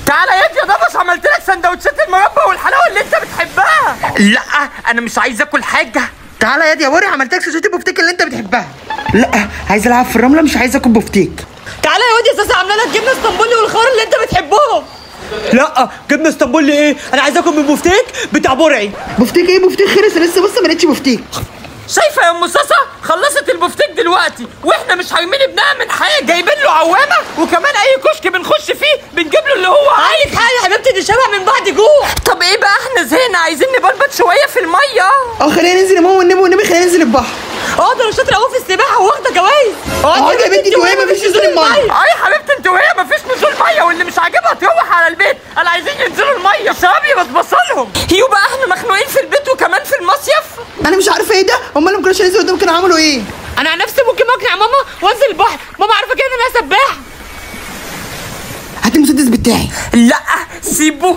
تعالى يا يا دبش عملت لك سندوتشات المربى والحلاوه اللي انت بتحبها لا انا مش عايز اكل حاجه تعالى يا دي يا وري عملت لك سندوتشات البفتيك اللي انت بتحبها لا عايز العب في الرمله مش عايز اكل بفتيك تعالى يا واد يا ساسا عامله لك جبنه اسطنبولي والخضار اللي انت بتحبهم لا جبنه اسطنبولي ايه انا عايز اكل من بفتيك بتاع برعي بفتيك ايه بفتيك خلص لسه بص ما لقيتش بفتيك شايفه يا ام صاصه خلصت البفتيك دلوقتي واحنا مش هيمين ابنها من حاجه جايبين له عوامه وكمان اي كشك بنخش فيه بنجيب له اللي هو عايز عندك حاجه يا حبيبتي دي شبه من بعد جوع طب ايه بقى احنا زهقنا عايزين نبلبط شويه في الميه اه خلينا ننزل يا ماما والنبي والنبي خلينا ننزل البحر اه ده انا شاطره قوي في السباحه واخده جوائز اه يا بنتي جوايا مفيش نزول الميه اه يا حبيبتي انت وهي مفيش نزول ميه واللي مش عاجبها تروح على البيت انا عايزين ينزلوا الميه الشباب يبصبصلهم هيو بقى احنا مخنوقين في البيت وكمان في المصيف انا مش عارفه ايه ده امال لما كانوش هينزلوا قدام كانوا عملوا ايه انا عن نفسي ممكن اقنع ماما وانزل البحر ماما عارفه كده ان انا سباحه هات المسدس بتاعي لا سيبه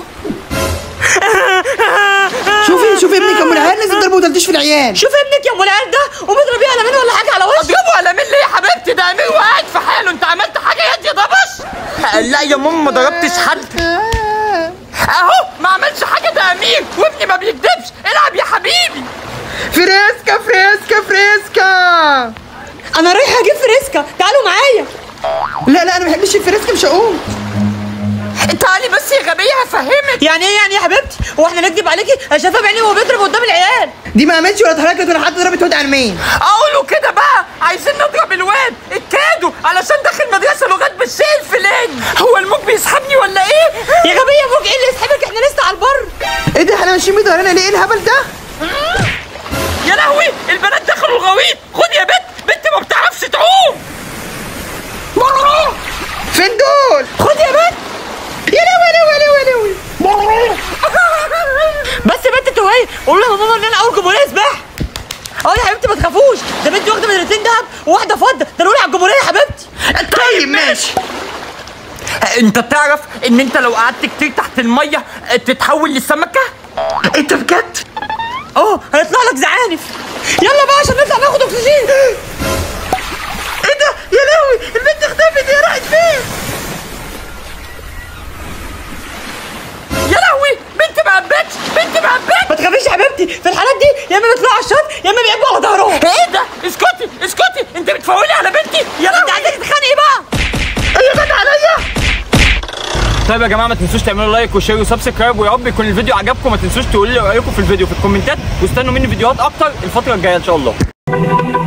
شوفي شوفي ابنك يا ام العيال نزل ضربه وتلتيش في العيال شوف ابنك يا ام العيال ده قومي اضربيه قلمين ولا حاجه على وشه اضربه على مين ليه يا حبيبتي ده امير وقاعد في حاله انت عملت حاجه يا يا ضبش لا يا ماما ما ضربتش حد اهو ما عملش حاجه ده امير وابني ما بيكدبش العب يا حبيبي فريسكا فريسكا فريسكا انا رايحه اجيب فريسكا تعالوا معايا لا لا انا ما بحبش الفريسكا مش هقوم تعالي بس يا غبيه هفهمك يعني ايه يعني يا حبيبتي هو احنا نكذب عليكي انا شايفاه بعيني وهو بيضرب قدام العيال دي ما عملتش ولا اتحركت ولا حتى ضربت واد على المين اقولوا كده بقى عايزين نضرب الواد الكادو علشان داخل مدرسه لغات بالشيء الفلاني هو الموج بيسحبني ولا ايه يا غبيه يا موج ايه اللي يسحبك احنا لسه على البر ايه ده احنا ماشيين بظهرنا ليه ايه الهبل ده يا لهوي البنات دخلوا الغويط خد يا بنت بنت ما بتعرفش تعوم فين دول خد يا بنت يا لهوي يا لهوي يا لهوي يا لهوي بس يا بنت توهي قول لها ماما ان انا اول جمهوريه سباحه اه يا حبيبتي ما تخافوش ده بنتي واخده مدرستين دهب وواحده فضه ده انا على الجمهوريه يا حبيبتي طيب ماشي انت تعرف ان انت لو قعدت كتير تحت الميه تتحول لسمكه انت بجد اه هيطلع لك زعانف يلا بقى عشان نطلع ناخد اكسجين ايه ده يا لهوي البنت اختفت هي راحت فين يا لهوي بنت ما قبتش بنت ما قبتش ما تخافيش يا حبيبتي في الحالات دي يا اما بيطلعوا على الشط يا اما بيعبوا على ظهرهم ايه ده اسكتي اسكتي انت بتفولي على بنتي يا انت لهوي عايزك تتخانقي بقى هي جت عليا طيب يا جماعه ما تنسوش تعملوا لايك وشير وسبسكرايب ويا رب يكون الفيديو عجبكم ما تنسوش تقولوا لي رايكم في الفيديو في الكومنتات واستنوا مني فيديوهات اكتر الفتره الجايه ان شاء الله